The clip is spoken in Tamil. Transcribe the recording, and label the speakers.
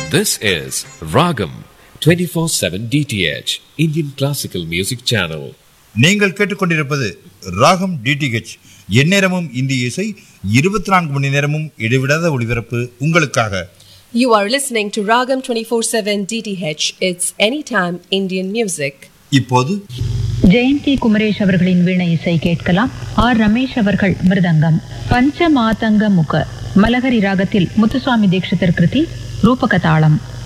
Speaker 1: This is Ragam 24/7 DTH Indian Classical Music Channel.
Speaker 2: நீங்கள் கேட்டுக்கொண்டிருப்பது ராகம் டிடிஹெச் எந்நேரமும் இந்திய இசை இருபத்தி நான்கு மணி நேரமும் இடைவிடாத ஒளிபரப்பு உங்களுக்காக
Speaker 3: You are listening to Ragam 24/7 DTH. It's anytime Indian music.
Speaker 2: இப்போது
Speaker 4: ஜெயந்தி குமரேஷ் அவர்களின் வீணை இசை கேட்கலாம் ஆர் ரமேஷ் அவர்கள் மிருதங்கம் பஞ்ச மாதங்க முக மலகரி ராகத்தில் முத்துசுவாமி தீட்சிதர் கிருதி ரூபக தாளம்